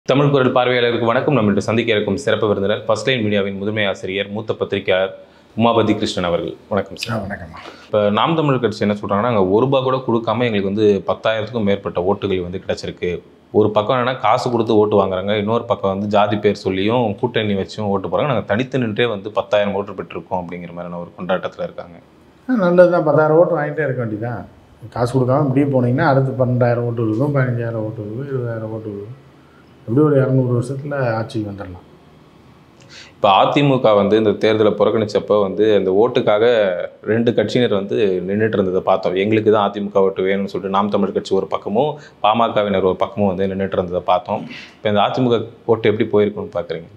தமிழ் குரல் பார்வையாளருக்கு வணக்கம் நம்ம இன்று சந்திக்க இருக்கும் சிறப்பு விருந்தினர் ஃபர்ஸ்ட் லைன் மீடியாவின் முதன்மை ஆசிரியர் மூத்த பத்திரிகையாளர் உமாபதி கிருஷ்ணன் அவர்கள் வணக்கம் சார் வணக்கம்மா இப்போ நாம் தமிழ் கட்சி என்ன சொல்கிறாங்கன்னா நாங்கள் ஒரு ரூபா கூட கொடுக்காம எங்களுக்கு வந்து பத்தாயிரத்துக்கும் மேற்பட்ட ஓட்டுகள் வந்து கிடச்சிருக்கு ஒரு பக்கம் என்னன்னா காசு கொடுத்து ஓட்டு வாங்குறாங்க இன்னொரு பக்கம் வந்து ஜாதி பேர் சொல்லியும் கூட்டணி வச்சும் ஓட்டு போகிறாங்க நாங்கள் தனித்து நின்றே வந்து பத்தாயிரம் ஓட்டு பெற்றிருக்கோம் அப்படிங்கிற மாதிரியான ஒரு கொண்டாட்டத்தில் இருக்காங்க நல்லது தான் பத்தாயிரம் ஓட்டு வாங்கிட்டே இருக்க வேண்டியதான் காசு கொடுக்காம இப்படியே போனீங்கன்னா அடுத்து பன்னெண்டாயிரம் ஓட்டு விழுகும் பதினஞ்சாயிரம் ஓட்டு விழுகும் இருபதாயிரம் ஓட்டு விழுகும் எப்படி ஒரு இரநூறு வருஷத்தில் ஆட்சிக்கு வந்துடலாம் இப்போ அதிமுக வந்து இந்த தேர்தலை புறக்கணிச்சப்போ வந்து அந்த ஓட்டுக்காக ரெண்டு கட்சியினர் வந்து நின்றுட்டு இருந்ததை பார்த்தோம் எங்களுக்கு தான் அதிமுக ஓட்டு வேணும்னு சொல்லிட்டு நாம் தமிழ் கட்சி ஒரு பக்கமும் பாமகவினர் ஒரு பக்கமும் வந்து நின்றுட்டு இருந்ததை பார்த்தோம் இப்போ இந்த அதிமுக ஓட்டு எப்படி போயிருக்குன்னு பார்க்குறீங்க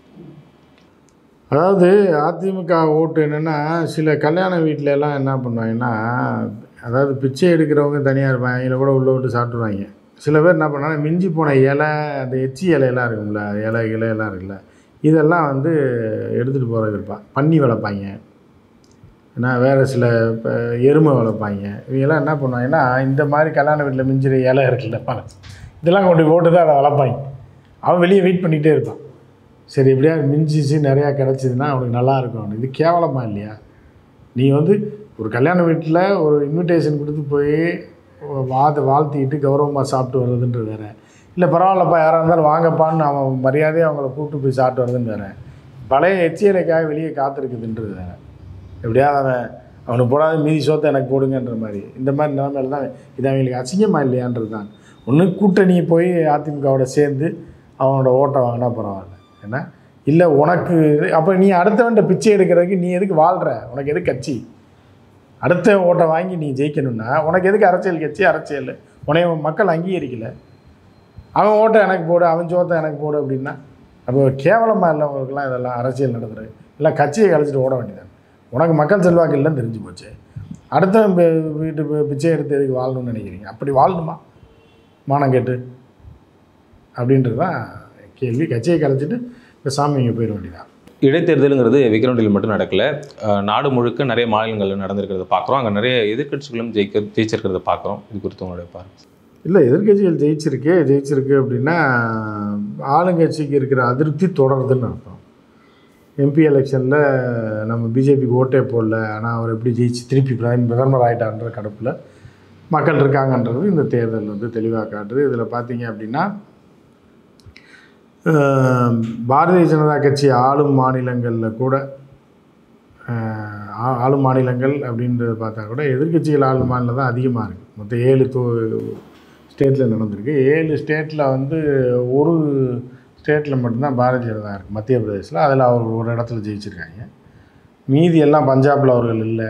அதாவது அதிமுக ஓட்டு என்னென்னா சில கல்யாண வீட்டில எல்லாம் என்ன பண்ணுவாங்கன்னா அதாவது பிச்சை எடுக்கிறவங்க தனியாக இருப்பாங்க இதில் கூட உள்ள விட்டு சாப்பிட்ருவாங்க சில பேர் என்ன பண்ணாங்க மிஞ்சி போன இலை அந்த எச்சி இலையெல்லாம் இருக்கும்ல இலை இலையெல்லாம் இருக்குல்ல இதெல்லாம் வந்து எடுத்துகிட்டு போகிறது இருப்பான் பன்னி வளர்ப்பாங்க ஏன்னா வேறு சில இப்போ எருமை வளர்ப்பாங்க இவங்கெல்லாம் என்ன பண்ணுவாங்கன்னா இந்த மாதிரி கல்யாண வீட்டில் மிஞ்சிற இலை இருக்குல்ல பழம் இதெல்லாம் கொண்டு போட்டு தான் அதை வளர்ப்பாங்க அவன் வெளியே வெயிட் பண்ணிகிட்டே இருப்பான் சரி எப்படியாவது மிஞ்சிச்சு நிறையா கிடச்சிதுன்னா அவனுக்கு நல்லா இருக்கும் இது கேவலமா இல்லையா நீ வந்து ஒரு கல்யாண வீட்டில் ஒரு இன்விடேஷன் கொடுத்து போய் வாத வாழ்த்திக்கிட்டு கௌரவமாக சாப்பிட்டு வர்றதுன்றது வேற இல்லை பரவாயில்லப்பா யாராக இருந்தாலும் வாங்கப்பான்னு அவன் மரியாதையை அவங்கள கூப்பிட்டு போய் சாப்பிட்டு வர்றதுன்னு வேற பழைய எச்சியலைக்காக வெளியே காத்திருக்குதுன்றது வேற எப்படியாவது அவன் அவனுக்கு போடாத மீதி சோத்தை எனக்கு போடுங்கன்ற மாதிரி இந்த மாதிரி நிலைமையில தான் இது அவங்களுக்கு அசிங்கமா இல்லையான்றது தான் ஒன்று கூட்டணியை போய் அதிமுகவோட சேர்ந்து அவனோட ஓட்டை வாங்கினா பரவாயில்ல ஏன்னா இல்லை உனக்கு அப்போ நீ அடுத்தவன்ட்ட பிச்சை எடுக்கிறதுக்கு நீ எதுக்கு வாழ்கிற உனக்கு எது கட்சி அடுத்த ஓட்டை வாங்கி நீ ஜெயிக்கணும்னா உனக்கு எதுக்கு அரசியல் கட்சி அரசியல் உன்னைய மக்கள் அங்கீகரிக்கல அவன் ஓட்டை எனக்கு போடு அவன் சோத்தை எனக்கு போடு அப்படின்னா அப்போ கேவலமாக இல்லை உங்களுக்குலாம் இதெல்லாம் அரசியல் நடத்துறது இல்லை கட்சியை கழிச்சிட்டு ஓட வேண்டியதான் உனக்கு மக்கள் செல்வாக்கு இல்லைன்னு தெரிஞ்சு போச்சு அடுத்த வீட்டு பி- பிச்சை எடுத்து எதுக்கு வாழணும்னு நினைக்கிறீங்க அப்படி வாழணுமா மானம் கேட்டு அப்படின்றது தான் கேள்வி கட்சியை கலைச்சிட்டு இப்போ சாமி இங்கே போயிட வேண்டியதான் இடைத்தேர்தலுங்கிறது விக்கிரவாண்டியில் மட்டும் நடக்கல அஹ் நாடு முழுக்க நிறைய மாநிலங்களில் நடந்திருக்கிறத பார்க்குறோம் அங்கே நிறைய எதிர்க்கட்சிகளும் ஜெயிக்க ஜெயிச்சிருக்கிறத பார்க்குறோம் இது குறித்து உங்களுடைய பார்வை இல்லை எதிர்க்கட்சிகள் ஜெயிச்சிருக்கு ஜெயிச்சிருக்கு அப்படின்னா ஆளுங்கட்சிக்கு இருக்கிற அதிருப்தி தொடருதுன்னு அர்த்தம் எம்பி எலெக்ஷனில் நம்ம பிஜேபிக்கு ஓட்டே போடல ஆனால் அவர் எப்படி ஜெயிச்சு திருப்பி பிரதம பிரதமர் ஆகிட்டான்ற கடுப்பில் மக்கள் இருக்காங்கன்றது இந்த தேர்தல் வந்து தெளிவாக காட்டுது இதில் பார்த்தீங்க அப்படின்னா அஹ், பாரதிய ஜனதா கட்சி ஆளும் மாநிலங்களில் கூட அஹ், ஆ- ஆளும் மாநிலங்கள் அப்படின்றத பார்த்தா கூட எதிர்க்கட்சிகள் ஆளும் மாநிலம் தான் அதிகமாக இருக்குது மொத்தம் ஏழு தோ ஸ்டேட்டில் நடந்திருக்கு ஏழு ஸ்டேட்டில் வந்து ஒரு ஸ்டேட்டில் மட்டும்தான் பாரதிய ஜனதா இருக்குது மத்திய பிரதேசில் அதில் அவர் ஒரு இடத்துல ஜெயிச்சிருக்காங்க மீதி எல்லாம் பஞ்சாபில் அவர்கள் இல்லை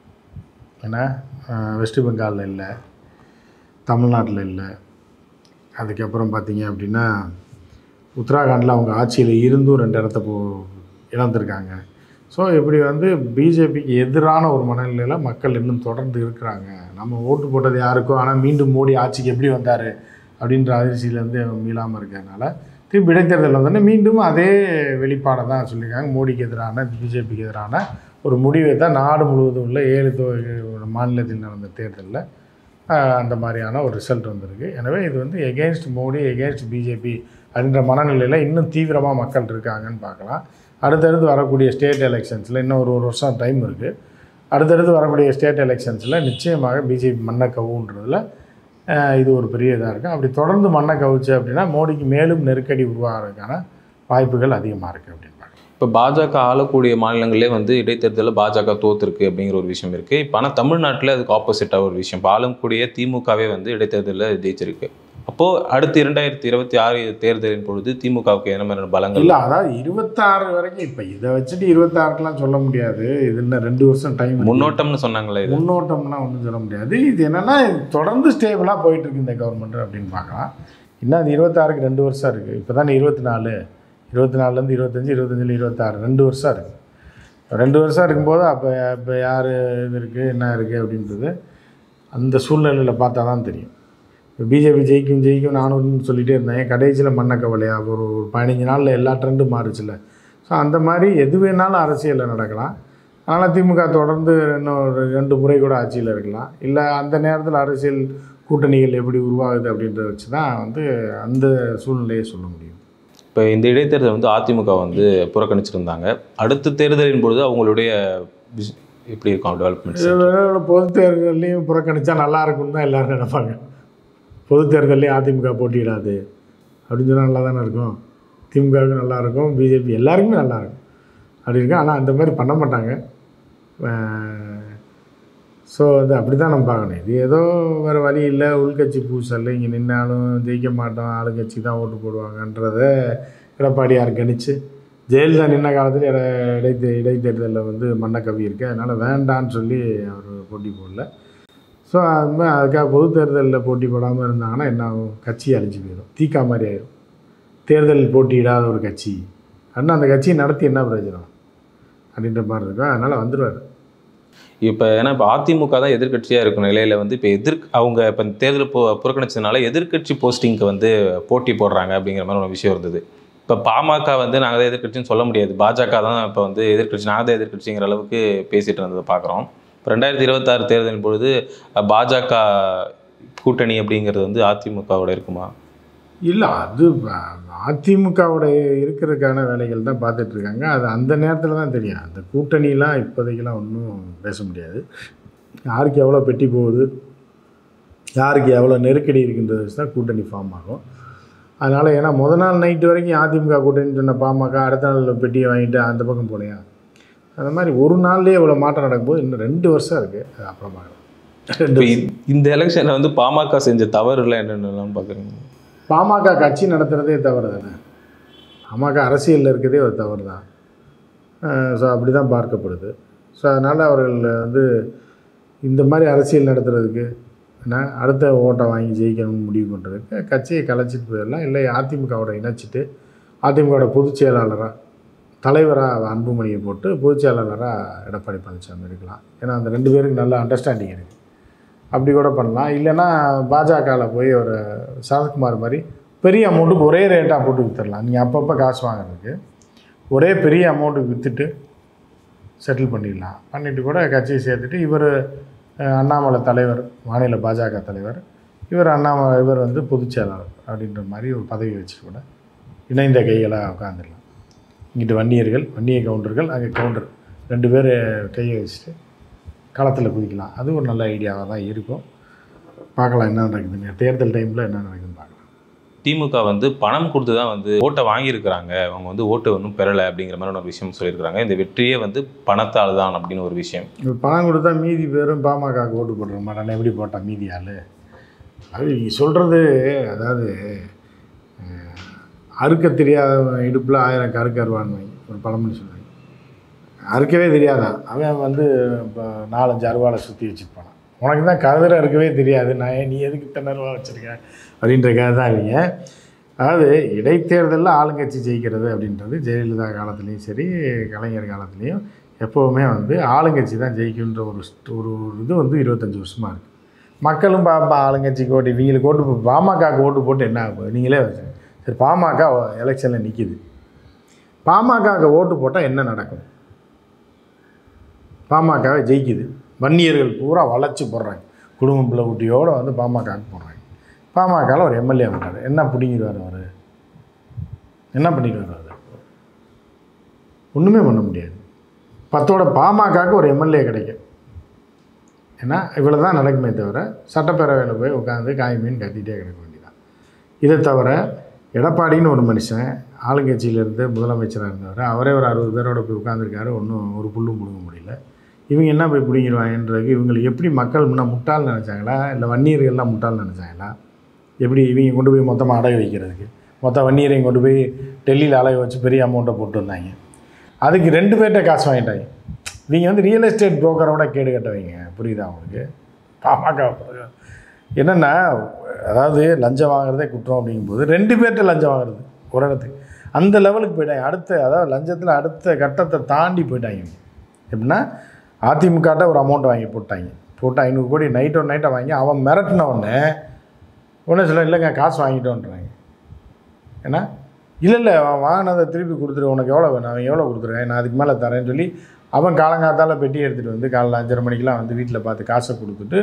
ஏன்னா அஹ், வெஸ்ட் பெங்காலில் இல்லை தமிழ்நாட்டில் இல்லை அதுக்கப்புறம் பார்த்தீங்க அப்படின்னா உத்தராகண்டில் அவங்க ஆட்சியில் இருந்தும் ரெண்டு இடத்த போ இழந்திருக்காங்க ஸோ இப்படி வந்து பிஜேபிக்கு எதிரான ஒரு மனநிலையில் மக்கள் இன்னும் தொடர்ந்து இருக்கிறாங்க நம்ம ஓட்டு போட்டது யாருக்கோ ஆனால் மீண்டும் மோடி ஆட்சிக்கு எப்படி வந்தார் அப்படின்ற அதிர்ச்சியிலேருந்து மீளாமல் இருக்கிறதுனால திருப்பி இடைத்தேர்தல் வந்தோடனே மீண்டும் அதே வெளிப்பாடை தான் சொல்லியிருக்காங்க மோடிக்கு எதிரான பிஜேபிக்கு எதிரான ஒரு முடிவை தான் நாடு முழுவதும் உள்ள ஏழு தொ மாநிலத்தில் நடந்த தேர்தலில் ஆஹ் அந்த மாதிரியான ஒரு ரிசல்ட் வந்திருக்கு எனவே இது வந்து எகெயின்ஸ்ட் மோடி எகெயின்ஸ்ட் பிஜேபி அப்படின்ற மனநிலையில் இன்னும் தீவிரமாக மக்கள் இருக்காங்கன்னு பார்க்கலாம் அடுத்தடுத்து வரக்கூடிய ஸ்டேட் எலெக்ஷன்ஸில் இன்னும் ஒரு ஒரு வருஷம் டைம் இருக்குது அடுத்தடுத்து வரக்கூடிய ஸ்டேட் எலெக்ஷன்ஸில் நிச்சயமாக பிஜேபி மண்ணை கவுன்றதுல ஆஹ் இது ஒரு பெரிய இதாக இருக்குது அப்படி தொடர்ந்து மண்ணை கவுச்சு அப்படின்னா மோடிக்கு மேலும் நெருக்கடி உருவாகிறதுக்கான வாய்ப்புகள் அதிகமாக இருக்குது அப்படின்னு பார்க்கலாம் இப்போ பாஜக ஆளக்கூடிய மாநிலங்களே வந்து இடைத்தேர்தலில் பாஜக தோத்துருக்கு அப்படிங்கிற ஒரு விஷயம் இருக்குது இப்போ ஆனால் தமிழ்நாட்டில் அதுக்கு ஆப்போசிட்டாக ஒரு விஷயம் இப்போ ஆளக்கூடிய திமுகவே வந்து இடைத்தேர்தலில் ஜெயிச்சிருக்கு அப்போது அடுத்து இரண்டாயிரத்தி இருபத்தி ஆறு தேர்தலின் பொழுது திமுகவுக்கு என்ன மாதிரியான பலங்கள் இல்லை அதாவது இருபத்தாறு வரைக்கும் இப்போ இதை வச்சுட்டு இருபத்தாறுக்கெலாம் சொல்ல முடியாது இது இன்னும் ரெண்டு வருஷம் டைம் முன்னோட்டம்னு சொன்னாங்களே இது முன்னோட்டம்லாம் ஒன்றும் சொல்ல முடியாது இது என்னென்னா தொடர்ந்து ஸ்டேபிளாக போயிட்டு இருக்கு இந்த கவர்மெண்ட் அப்படின்னு பார்க்கலாம் இன்னும் அது இருபத்தாறுக்கு ரெண்டு வருஷம் இருக்குது இப்போ தானே இருபத்தி நாலு இருபத்தி நாலுலேருந்து இருபத்தஞ்சி இருபத்தஞ்சில் இருபத்தாறு ரெண்டு வருஷம் இருக்குது ரெண்டு வருஷம் இருக்கும்போது அப்போ இப்போ யார் இது இருக்குது என்ன இருக்குது அப்படின்றது அந்த சூழ்நிலையில் பார்த்தா தான் தெரியும் இப்போ பிஜேபி ஜெயிக்கும் ஜெயிக்கும் நானூறுன்னு சொல்லிகிட்டே இருந்தாங்க கடைசியில் மண்ண கவலையா ஒரு ஒரு பதினஞ்சு நாளில் எல்லா ட்ரெண்டும் மாறுச்சுல்ல ஸோ அந்த மாதிரி எது வேணாலும் அரசியலில் நடக்கலாம் ஆனால் திமுக தொடர்ந்து இன்னும் ஒரு ரெண்டு முறை கூட ஆட்சியில் இருக்கலாம் இல்லை அந்த நேரத்தில் அரசியல் கூட்டணிகள் எப்படி உருவாகுது அப்படின்றத வச்சு தான் வந்து அந்த சூழ்நிலையை சொல்ல முடியும் இப்போ இந்த இடைத்தேர்தல் வந்து அதிமுக வந்து புறக்கணிச்சிருந்தாங்க அடுத்த தேர்தலின் பொழுது அவங்களுடைய vis- எப்படி இருக்கும் டெவலப்மெண்ட்ஸ் இதோட பொது தேர்தலையும் புறக்கணிச்சா நல்லா இருக்கும்னு தான் எல்லாரும் நினைப்பாங்க பொது தேர்தலையும் அதிமுக போட்டியிடாது அப்படின்னு சொன்னால் நல்லா தானே இருக்கும் திமுகவுக்கு நல்லா இருக்கும் பிஜேபி எல்லாருக்குமே நல்லா இருக்கும் அப்படி இருக்கும் ஆனால் அந்த மாதிரி பண்ண மாட்டாங்க ஸோ அது அப்படி தான் நம்ம பார்க்கணும் இது ஏதோ வேறு வழி இல்லை உள்கட்சி பூசல் இங்கே நின்னாலும் ஜெயிக்க மாட்டோம் ஆளுங்கட்சி தான் ஓட்டு போடுவாங்கன்றத எடப்பாடியார் கணிச்சு ஜெயலலிதா நின்ன காலத்தில் இட இடைத்தே இடைத்தேர்தலில் வந்து மன்னக்கவி இருக்குது அதனால் வேண்டான்னு சொல்லி அவர் போட்டி போடல ஸோ அது மாதிரி அதுக்காக பொது தேர்தலில் போட்டி போடாமல் இருந்தாங்கன்னா என்ன ஆகும் கட்சி அழிஞ்சு போயிடும் தீக்கா மாதிரி ஆயிடும் தேர்தல் போட்டியிடாத ஒரு கட்சி அப்படின்னா அந்த கட்சியை நடத்தி என்ன பிரயோஜனம் அப்படின்ற மாதிரி இருக்கும் அதனால் வந்துடுவார் இப்போ ஏன்னா இப்போ அதிமுக தான் எதிர்க்கட்சியாக இருக்கும் நிலையில் வந்து இப்போ எதிர் அவங்க இப்போ இந்த தேர்தல் பு புறக்கணிச்சதுனால எதிர்க்கட்சி போஸ்டிங்க்கு வந்து போட்டி போடுறாங்க அப்படிங்கிற மாதிரி ஒரு விஷயம் இருந்தது இப்போ பாமக வந்து நாங்கள் தான் எதிர்க்கட்சின்னு சொல்ல முடியாது பாஜக தான் இப்போ வந்து எதிர்க்கட்சி நாங்கள் தான் எதிர்க்கட்சிங்கிற அளவுக்கு பேசிகிட்டு இருந்ததை பார்க்குறோம் இப்போ ரெண்டாயிரத்தி இருபத்தாறு தேர்தலின் பொழுது அஹ், பாஜக கூட்டணி அப்படிங்கிறது வந்து அதிமுகவோட இருக்குமா இல்லை அது அதிமுகவோட இருக்கிறதுக்கான வேலைகள் தான் பார்த்துட்டு இருக்காங்க அது அந்த நேரத்தில் தான் தெரியும் அந்த கூட்டணிலாம் இப்போதைக்கெல்லாம் ஒன்றும் பேச முடியாது யாருக்கு எவ்வளோ பெட்டி போகுது யாருக்கு எவ்வளோ நெருக்கடி இருக்குன்றது வச்சு தான் கூட்டணி ஃபார்ம் ஆகும் அதனால் ஏன்னா முத நாள் நைட்டு வரைக்கும் அதிமுக கூட்டணி சொன்ன பாமக அடுத்த நாள் பெட்டியை வாங்கிட்டு அந்த பக்கம் போலையா அந்த மாதிரி ஒரு நாள்லேயே இவ்வளோ மாற்றம் நடக்கும்போது இன்னும் ரெண்டு வருஷம் இருக்குது அது அப்புறம் பார்க்கலாம் ரெண்டு இப்போ இ- இந்த எலெக்ஷனில் வந்து பாமக செஞ்ச தவறுலாம் என்னென்னலாம் பார்க்குறீங்க பாமக கட்சி நடத்துகிறதே தவறு தானே பாமக அரசியலில் இருக்கிறதே ஒரு தவறு தான் ஸோ அப்படி தான் பார்க்கப்படுது ஸோ அதனால் அவர்கள் வந்து இந்த மாதிரி அரசியல் நடத்துறதுக்கு என்ன அடுத்த ஓட்டை வாங்கி ஜெயிக்கணும்னு முடிவு பண்ணுறதுக்கு கட்சியை கலைச்சிட்டு போயிடலாம் இல்லை அதிமுகவோட இணைச்சிட்டு அதிமுகவோட பொதுச் செயலாளராக தலைவராக அன்புமணியை போட்டு பொதுச் செயலாளராக எடப்பாடி பழனிசாமி இருக்கலாம் ஏன்னா அந்த ரெண்டு பேருக்கு நல்ல அண்டர்ஸ்டாண்டிங் இருக்குது அப்படி கூட பண்ணலாம் இல்லைன்னா பாஜகவில் போய் ஒரு சரத்குமார் மாதிரி பெரிய அமௌண்ட்டுக்கு ஒரே ரேட்டாக போட்டு வித்துடலாம் நீங்கள் அப்பப்போ காசு வாங்குறதுக்கு ஒரே பெரிய அமௌண்ட்டுக்கு விற்றுட்டு செட்டில் பண்ணிடலாம் பண்ணிட்டு கூட கட்சியை சேர்த்துட்டு இவர் அண்ணாமலை தலைவர் மாநில பாஜக தலைவர் இவர் அண்ணாமலை இவர் வந்து பொதுச் செயலாளர் அப்படின்ற மாதிரி ஒரு பதவி வச்சு கூட இணைந்த கைகளாக உட்காந்துடலாம் இங்கிட்டு வன்னியர்கள் வன்னிய கவுண்டர்கள் அங்கே கவுண்டர் ரெண்டு பேர் கையை வச்சுட்டு களத்தில் குதிக்கலாம் அது ஒரு நல்ல ஐடியாவாக தான் இருக்கும் பார்க்கலாம் என்ன நடக்குதுன்னு தேர்தல் டைமில் என்ன நடக்குதுன்னு பார்க்கலாம் திமுக வந்து பணம் கொடுத்து தான் வந்து ஓட்டை வாங்கியிருக்கிறாங்க அவங்க வந்து ஓட்டு ஒன்றும் பெறலை அப்படிங்கிற மாதிரி ஒரு விஷயம் சொல்லியிருக்கிறாங்க இந்த வெற்றியே வந்து பணத்தால் தான் அப்படின்னு ஒரு விஷயம் இப்போ பணம் கொடுத்தா மீதி பேரும் பாமகவுக்கு ஓட்டு போடுற மாட்டானே எப்படி போட்டான் மீதி ஆள் அது நீ சொல்கிறது அதாவது அஹ், அறுக்க தெரியாதவன் இடுப்பில் ஆயிரம் கருக்கு அருவான்னு ஒரு பழமொழி சொல்லுவாங்க அறுக்கவே தெரியாதான் அவன் வந்து இப்போ நாலஞ்சு அருவாளை சுற்றி வச்சுருப்பான் உனக்கு தான் கதிரை அறுக்கவே தெரியாது நான் ஏன் நீ எதுக்கு இத்தனை அருவா வச்சுருக்க அப்படின்ற கதை தான் இவங்க அதாவது இடைத்தேர்தலில் ஆளுங்கட்சி ஜெயிக்கிறது அப்படின்றது ஜெயலலிதா காலத்துலேயும் சரி கலைஞர் காலத்துலேயும் எப்போவுமே வந்து ஆளுங்கட்சி தான் ஜெயிக்குன்ற ஒரு st- ஒரு ஒரு இது வந்து இருபத்தஞ்சி வருஷமாக இருக்குது மக்களும் பாப்பா ஆளுங்கட்சிக்கு ஓட்டு இவங்களுக்கு ஓட்டு போ- பாமகவுக்கு ஓட்டு போட்டு என்ன ஆகும் நீங்களே வச்சுங்க சரி பாமக எலெக்ஷனில் நிற்கிது பாமகவுக்கு ஓட்டு போட்டால் என்ன நடக்கும் பாமகவை ஜெயிக்குது வன்னியர்கள் பூரா வளைச்சி போடுறாங்க குடும்பம் பிள்ளை குட்டியோடு வந்து பாமகவுக்கு போடுறாங்க பாமகவில் ஒரு எம்எல்ஏ வந்தார் என்ன பிடிங்கிடுவார் அவர் என்ன பண்ணிடுவார் அவர் ஒன்றுமே பண்ண முடியாது பத்தோட பாமகவுக்கு ஒரு எம்எல்ஏ கிடைக்கும் ஏன்னா இவ்வளோ தான் நடக்குமே தவிர சட்டப்பேரவையில் போய் உட்காந்து காய் மீன் கத்திட்டே கிடக்க வேண்டியதான் இதை தவிர எடப்பாடின்னு ஒரு மனுஷன் ஆளுங்கட்சியிலேருந்து முதலமைச்சராக இருந்தவர் அவரே ஒரு அறுபது பேரோட போய் உட்காந்துருக்காரு ஒன்றும் ஒரு புல்லும் பிடுங்க முடியல இவங்க என்ன போய் பிடிங்கிடுவாங்கன்றது இவங்களுக்கு எப்படி மக்கள் முன்ன முட்டாள் நினச்சாங்களா இல்லை வன்னியர்கள்லாம் முட்டாள் நினச்சாங்களா எப்படி இவங்க கொண்டு போய் மொத்தமாக அடகு வைக்கிறதுக்கு மொத்த வன்னியரையும் கொண்டு போய் டெல்லியில் அடகு வச்சு பெரிய அமௌண்ட்டை போட்டு வந்தாங்க அதுக்கு ரெண்டு பேர்கிட்ட காசு வாங்கிட்டாங்க இவங்க வந்து ரியல் எஸ்டேட் புரோக்கரோட கேடு கட்டவங்க புரியுதா அவங்களுக்கு பாமக என்னென்னா அதாவது லஞ்சம் வாங்குறதே குற்றம் அப்படிங்கும்போது ரெண்டு பேர்கிட்ட லஞ்சம் வாங்குறது ஒரு இடத்துக்கு அந்த லெவலுக்கு போயிட்டாங்க அடுத்த அதாவது லஞ்சத்தில் அடுத்த கட்டத்தை தாண்டி போயிட்டாங்க இவங்க. எப்படின்னா அதிமுகட்ட ஒரு அமௌண்ட் வாங்கி போட்டாங்க போட்டு ஐநூறு கோடி நைட் ஒன் நைட்டை வாங்கி அவன் மிரட்டின உடனே உடனே சொல்ல இல்லைங்க காசு வாங்கிட்டோன்றாங்க ஏன்னா இல்லை இல்லை அவன் வாங்கினதை திருப்பி கொடுத்துரு உனக்கு எவ்வளோ வேணும் அவன் எவ்வளோ கொடுத்துருக்கேன் நான் அதுக்கு மேலே தரேன்னு சொல்லி அவன் காலங்காத்தால பெட்டி எடுத்துகிட்டு வந்து காலைல அஞ்சரை மணிக்கெலாம் வந்து வீட்டில் பார்த்து காசை கொடுத்துட்டு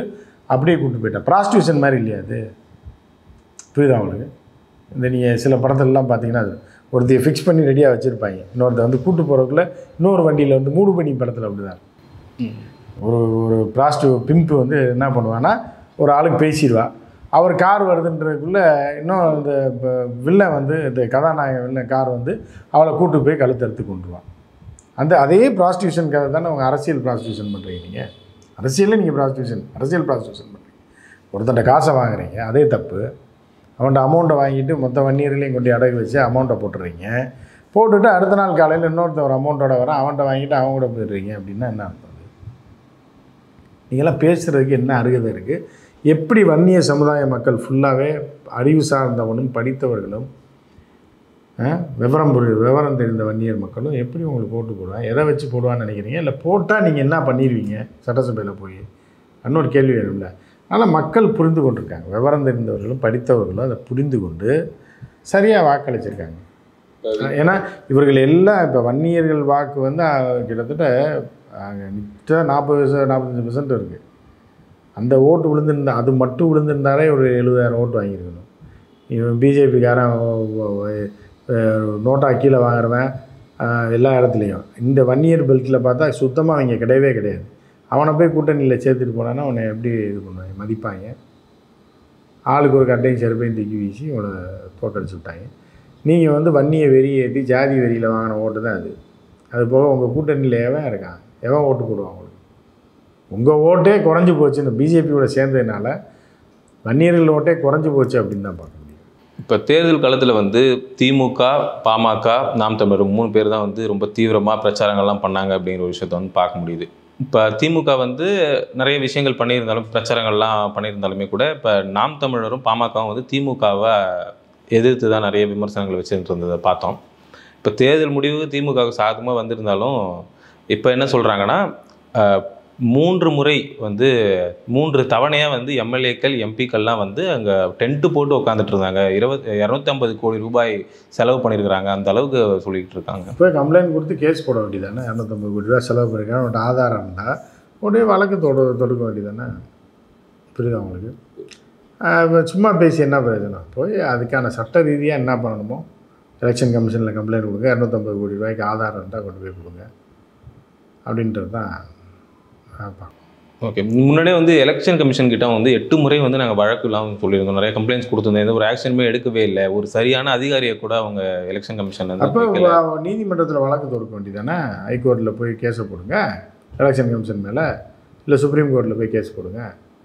அப்படியே கூட்டு போயிட்டா ப்ராஸ்டியூஷன் மாதிரி இல்லையா அது புரியுதா உங்களுக்கு இந்த நீங்கள் சில படத்துலலாம் பார்த்தீங்கன்னா அது ஒருத்தையை ஃபிக்ஸ் பண்ணி ரெடியாக வச்சுருப்பாங்க இன்னொருத்த வந்து கூட்டு போகிறதுக்குள்ள இன்னொரு வண்டியில் வந்து மூடு பண்ணி படத்தில் அப்படி தான் ஒரு ஒரு ப்ராஸ்டியூ பிம்பு வந்து என்ன பண்ணுவான்னா ஒரு ஆளுக்கு பேசிடுவா அவர் கார் வருதுன்றதுக்குள்ளே இன்னும் இந்த ப- வில்லன் வந்து இந்த கதாநாயகன் வில்லன் கார் வந்து அவளை கூட்டு போய் கழுத்தறுத்து கொண்டுருவான் அந்த அதே ப்ராஸ்டியூஷன் கதை தானே அவங்க அரசியல் ப்ராஸ்டியூஷன் பண்ணுறீங்க நீங்கள் அரசியலில் நீங்கள் ப்ராஸ்டியூஷன் அரசியல் ப்ராஸ்டியூஷன் பண்ணுறீங்க ஒருத்தன்ட்ட காசை வாங்குறீங்க அதே தப்பு அவன்கிட்ட அமௌண்ட்டை வாங்கிட்டு மொத்த வன்னியர்களையும் கொண்டு அடகு வச்சு அமௌண்ட்டை போட்டுறீங்க போட்டுட்டு அடுத்த நாள் காலையில் இன்னொருத்தன் ஒரு அமௌண்ட்டோட வரான் அவன்கிட்ட வாங்கிட்டு அவன் கூட போயிடுறீங்க அப்படின்னா என்ன அர்த்தம் அது? நீங்களாம் பேசுகிறதுக்கு என்ன அருகதை இருக்குது எப்படி வன்னிய சமுதாய மக்கள் ஃபுல்லாகவே அறிவு சார்ந்தவனும் படித்தவர்களும் ஆ, விவரம் புரி விவரம் தெரிந்த வன்னியர் மக்களும் எப்படி உங்களுக்கு ஓட்டு போடுவான் எதை வச்சு போடுவான்னு நினைக்கிறீங்க இல்லை போட்டால் நீங்கள் என்ன பண்ணிடுவீங்க சட்டசபையில் போய் இன்னொரு கேள்வி வேணும்ல அதனால் மக்கள் புரிந்து கொண்டிருக்காங்க விவரம் தெரிந்தவர்களும் படித்தவர்களும் அதை புரிந்து கொண்டு சரியாக வாக்களிச்சிருக்காங்க ஏன்னா இவர்கள் எல்லாம் இப்போ வன்னியர்கள் வாக்கு வந்து அஹ், கிட்டத்தட்ட நிச்சய நாற்பது நாற்பத்தஞ்சு பெர்சன்ட் இருக்குது அந்த ஓட்டு விழுந்திருந்தா அது மட்டும் விழுந்திருந்தாலே ஒரு எழுபதாயிரம் ஓட்டு வாங்கியிருக்கணும் இவன் பிஜேபிக்காரன் நோட்டா கீழே வாங்குறவன் அஹ், எல்லா இடத்துலையும் இந்த வன்னியர் பெல்ட்டில் பார்த்தா சுத்தமாக அவங்க கிடையவே கிடையாது அவனை போய் கூட்டணியில் சேர்த்துட்டு போனான்னா அவனை எப்படி இது பண்ணுவாங்க மதிப்பாங்க ஆளுக்கு ஒரு கட்டையும் செருப்பையும் தூக்கி வீசி இவனை தோக்கடிச்சு விட்டாங்க நீங்கள் வந்து வன்னியை வெறியேற்றி ஜாதி வெறியில் வாங்கின ஓட்டு தான் அது அது போக உங்கள் கூட்டணியில் எவன் இருக்கான் எவன் ஓட்டு போடுவான் உங்களுக்கு உங்கள் ஓட்டே குறைஞ்சி போச்சு இந்த பிஜேபியோட சேர்ந்ததுனால வன்னியர்கள் ஓட்டே குறைஞ்சி போச்சு அப்படின்னு தான் பார்க்க முடியும் இப்போ தேர்தல் காலத்தில் வந்து திமுக பாமக நாம் தமிழர் மூணு பேர் தான் வந்து ரொம்ப தீவிரமாக பிரச்சாரங்கள்லாம் பண்ணாங்க அப்படிங்கிற ஒரு விஷயத்த வந்து பார்க்க முடியுது இப்போ திமுக வந்து நிறைய விஷயங்கள் பண்ணியிருந்தாலும் பிரச்சாரங்கள்லாம் பண்ணியிருந்தாலுமே கூட இப்போ நாம் தமிழரும் பாமகவும் வந்து திமுகவை எதிர்த்து தான் நிறைய விமர்சனங்கள் வச்சுட்டு இருந்ததை பார்த்தோம் இப்போ தேர்தல் முடிவு திமுகவுக்கு சாதகமாக வந்திருந்தாலும் இப்போ என்ன சொல்கிறாங்கன்னா மூன்று முறை வந்து மூன்று தவணையாக வந்து எம்எல்ஏக்கள் எம்பிக்கள்லாம் வந்து அங்கே டென்ட்டு போட்டு உட்காந்துட்டு இருந்தாங்க இருபத் இரநூத்தம்பது கோடி ரூபாய் செலவு பண்ணியிருக்கிறாங்க அந்த அளவுக்கு சொல்லிக்கிட்டு இருக்காங்க இப்போ கம்ப்ளைண்ட் கொடுத்து கேஸ் போட வேண்டியதானே இரநூத்தம்பது கோடி ரூபா செலவு பண்ணிருக்கான் அவன்கிட்ட ஆதாரம் இருந்தால் உடனே வழக்கு தொட தொடுக்க வேண்டியதானே புரியுதா உங்களுக்கு ஆஹ் இப்ப சும்மா பேசி என்ன பிரயோஜனம் போய் அதுக்கான சட்ட ரீதியாக என்ன பண்ணணுமோ எலெக்ஷன் கமிஷனில் கம்ப்ளைண்ட் கொடுங்க இரநூத்தம்பது கோடி ரூபாய்க்கு ஆதாரம் இருந்தால் கொண்டு போய் கொடுங்க அப்படின்றது தான் நான் பார்க்கணும். ஓகே முன்னாடியே வந்து எலெக்ஷன் கமிஷன் கிட்ட வந்து எட்டு முறை வந்து நாங்கள் வழக்குலாம் சொல்லியிருந்தோம் நிறைய கம்ப்ளைண்ட்ஸ் கொடுத்துருந்தோம் எந்த ஒரு ஆக்ஷனுமே எடுக்கவே இல்லை ஒரு சரியான அதிகாரியை கூட அவங்க எலெக்ஷன் கமிஷன் வந்து அப்போ வைக்கல. நீதிமன்றத்தில் வழக்கு தொடுக்க வேண்டியதானே ஹைகோர்ட்டில் போய் கேஸை போடுங்க எலெக்ஷன் கமிஷன் மேலே இல்லை சுப்ரீம் கோர்ட்டில் போய் கேஸ் போடுங்க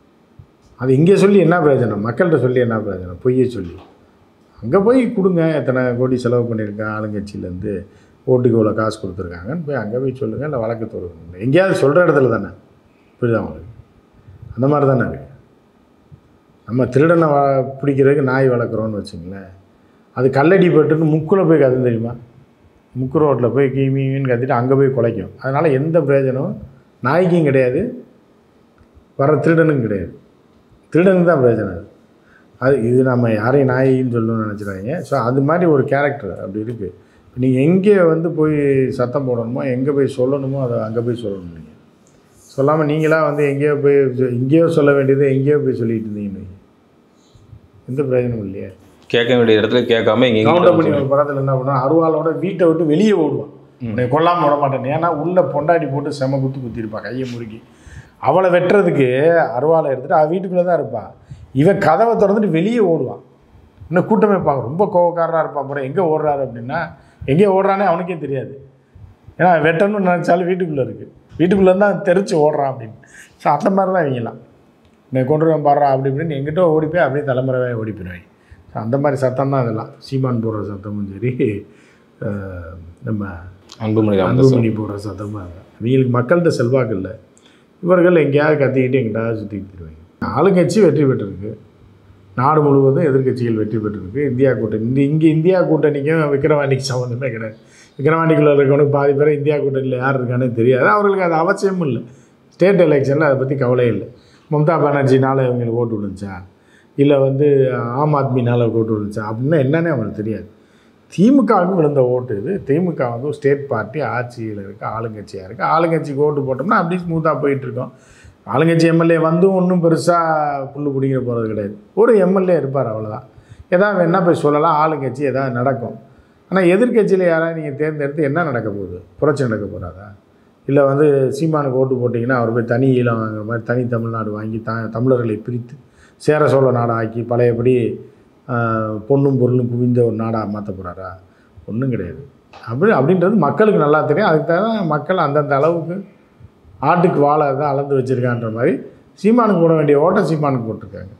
அது இங்கே சொல்லி என்ன பிரயோஜனம் மக்கள்கிட்ட சொல்லி என்ன பிரயோஜனம் பொய்யை சொல்லி அங்கே போய் கொடுங்க எத்தனை கோடி செலவு பண்ணியிருக்கேன் ஆளுங்கட்சியிலேருந்து ஓட்டுக்கு இவ்வளோ காசு கொடுத்துருக்காங்கன்னு போய் அங்கே போய் சொல்லுங்கள் இல்லை வழக்கு தொடுங்க எங்கேயாவது சொல்கிற இடத்துல தானே புரியுதா உங்களுக்கு அந்த மாதிரி தானே இருக்கு நம்ம திருடனை வ பிடிக்கிறதுக்கு நாய் வளர்க்குறோன்னு வச்சுங்களேன் அது கல்லடி பட்டுன்னு முக்குல போய் கத்து தெரியுமா முக்கு ரோட்டில் போய் கீமின்னு கத்திட்டு அங்கே போய் குலைக்கும் அதனால் எந்த பிரயோஜனமும் நாய்க்கும் கிடையாது வர திருடனுக்கும் கிடையாது திருடனுக்கு தான் பிரயோஜனம் அது அது இது நம்ம யாரையும் நாயின்னு சொல்லணும்னு நினச்சிடாதீங்க ஸோ அது மாதிரி ஒரு கேரக்டர் அப்படி இருக்குது நீங்கள் எங்கே வந்து போய் சத்தம் போடணுமோ எங்கே போய் சொல்லணுமோ அதை அங்கே போய் சொல்லணும் நீங்கள் சொல்லாமல் நீங்களாக வந்து எங்கேயோ போய் சொ- எங்கேயோ சொல்ல வேண்டியதை எங்கேயோ போய் சொல்லிட்டு இருந்தீங்கன்னு வைங்க. எந்த பிரயோஜனமும் இல்லையே கேட்க வேண்டிய இடத்துல கேட்காம இங்க கவுண்டர் பண்ணி இங்க ஒரு படத்தில் என்ன பண்ணுவான் அருவாளோட வீட்டை விட்டு வெளியே ஓடுவான் உன்னை கொல்லாமல் விட மாட்டேன் ஏன்னா உள்ள பொண்டாடி போட்டு செம குத்து குத்திருப்பான் கையை முறுக்கி அவளை வெட்டுறதுக்கு அருவாளை எடுத்துட்டு அவள் வீட்டுக்குள்ளே தான் இருப்பான் இவன் கதவை திறந்துட்டு வெளியே ஓடுவான் இன்னும் கூட்டமே பார்க்க ரொம்ப கோவக்காரராக இருப்பான் போல எங்கே ஓடுறாரு அப்படின்னா எங்கே ஓடுறானே அவனுக்கே தெரியாது ஏன்னா வெட்டணும்னு நினச்சாலும் வீட்டுக்குள்ளே இருக்குது வீட்டுக்குள்ளே தான் தெரிச்சு ஓடுறான் அப்படின்னு ஸோ அந்த மாதிரி தான் இவங்கலாம் நான் கொண்டு வரேன் பாடுறா அப்படி இப்படின்னு எங்கிட்ட ஓடி போய் அப்படியே தலைமுறையாக ஓடி போயிடுவாங்க ஸோ அந்த மாதிரி சத்தம் தான் இதெல்லாம் சீமான் போடுற சத்தமும் சரி அஹ், நம்ம அன்புமணி ராமதாஸ் அன்புமணி போடுற சத்தமாக இவங்களுக்கு மக்கள்கிட்ட செல்வாக்கு இல்லை இவர்கள் எங்கேயாவது கத்திக்கிட்டு எங்கிட்டாவது சுற்றிக்கிட்டு திருவாங்க ஆளுங்கட்சி வெற்றி பெற்றிருக்கு நாடு முழுவதும் எதிர்க்கட்சிகள் வெற்றி பெற்றிருக்கு இந்தியா கூட்டணி இந்த இங்கே இந்தியா கூட்டணிக்கும் விக்கிரவாண்டிக்கு சம்மந்தமே கிடையாது விக்கிரவாண்டிக்குள்ளே இருக்கவனுக்கு பாதி பேர் இந்தியா கூட்டணியில் யார் இருக்கானே தெரியாது அவர்களுக்கு அது அவசியமும் இல்லை ஸ்டேட் எலெக்ஷனில் அதை பற்றி கவலை இல்லை மம்தா பானர்ஜினால் இவங்களுக்கு ஓட்டு விழுந்துச்சா இல்லை வந்து ஆம் ஆத்மினால் ஓட்டு விழுந்துச்சா அப்படின்னா என்னன்னே அவங்களுக்கு தெரியாது திமுகவுக்கு விழுந்த ஓட்டு இது திமுக வந்து ஒரு ஸ்டேட் பார்ட்டி ஆட்சியில் இருக்குது ஆளுங்கட்சியாக இருக்குது ஆளுங்கட்சிக்கு ஓட்டு போட்டோம்னா அப்படியே ஸ்மூத்தாக போயிட்டுருக்கோம் ஆளுங்கட்சி எம்எல்ஏ வந்தும் ஒன்றும் பெருசாக புல்லு பிடிக்கிற போகிறது கிடையாது ஒரு எம்எல்ஏ இருப்பார் அவ்வளோதான் எதாவது வேணால் போய் சொல்லலாம் ஆளுங்கட்சி எதாவது நடக்கும் ஆனால் எதிர்க்கட்சியில் யாராவது நீங்கள் தேர்ந்தெடுத்து என்ன நடக்க போகுது புரட்சி நடக்க போகிறாதா இல்லை வந்து சீமானுக்கு ஓட்டு போட்டிங்கன்னா அவர் போய் தனி ஈழம் வாங்குற மாதிரி தனி தமிழ்நாடு வாங்கி த தமிழர்களை பிரித்து சேர சோழ நாடு ஆக்கி பழையபடி ஆஹ், பொன்னும் பொருளும் குவிந்த ஒரு நாடாக மாற்ற போகிறாரா ஒன்றும் கிடையாது அப்படி அப்படின்றது மக்களுக்கு நல்லா தெரியும் அதுக்கு தான் மக்கள் அந்தந்த அளவுக்கு ஆட்டுக்கு வாழை தான் அளந்து வச்சுருக்கான்ற மாதிரி சீமானுக்கு போட வேண்டிய ஓட்டை சீமானுக்கு போட்டிருக்காங்க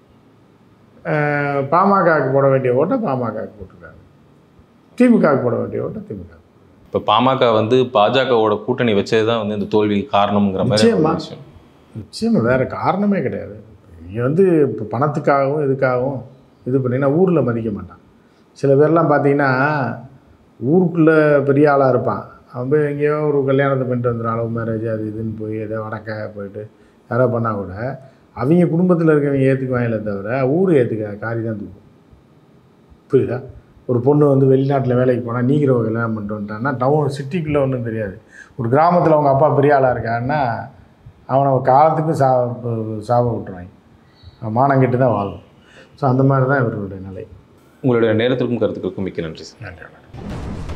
ஆஹ், பாமகவுக்கு போட வேண்டிய ஓட்டை பாமகவுக்கு போட்டிருக்காங்க திமுகவுக்கு போட வேண்டிய ஓட்டை திமுக இப்போ பாமக வந்து பாஜகவோட கூட்டணி வச்சது தான் வந்து இந்த தோல்விக்கு காரணம்ங்கிற மாதிரி நிச்சயமா. ஒரு விஷயம் நிச்சயமாக வேறு காரணமே கிடையாது நீ வந்து இப்போ பணத்துக்காகவும் இதுக்காகவும் இது பண்ணினா ஊரில் மதிக்க மாட்டான் சில பேர்லாம் பார்த்தீங்கன்னா ஊருக்குள்ளே பெரிய ஆளாக இருப்பான் அவன் போய் எங்கேயோ ஒரு கல்யாணத்தை பண்ணிட்டு வந்துடும் அளவு மேரேஜ் அது இதுன்னு போய் ஏதோ வடக்க போயிட்டு யாரோ பண்ணால் கூட அவங்க குடும்பத்தில் இருக்கவங்க ஏற்றுக்குவாங்களே தவிர ஊர் ஏற்றுக்க காரி தான் தூக்கும் புரியுதா ஒரு பொண்ணு வந்து வெளிநாட்டில் வேலைக்கு போனால் நீக்கிறவ கல்யாணம் பண்ணிட்டு வந்துட்டான்னா டவுன் சிட்டிக்குள்ளே ஒன்றும் தெரியாது ஒரு கிராமத்தில் அவங்க அப்பா பெரிய ஆளாக இருக்கான்னா அவனை ஒரு காலத்துக்கும் சா சாப விட்டுருவாங்க அவன் மானம் கெட்டு தான் வாழும் ஸோ அந்த மாதிரி தான் இவர்களுடைய நிலை உங்களுடைய நேரத்திற்கும் கருத்துக்களுக்கும் மிக்க நன்றி சார் நன்றி வணக்கம்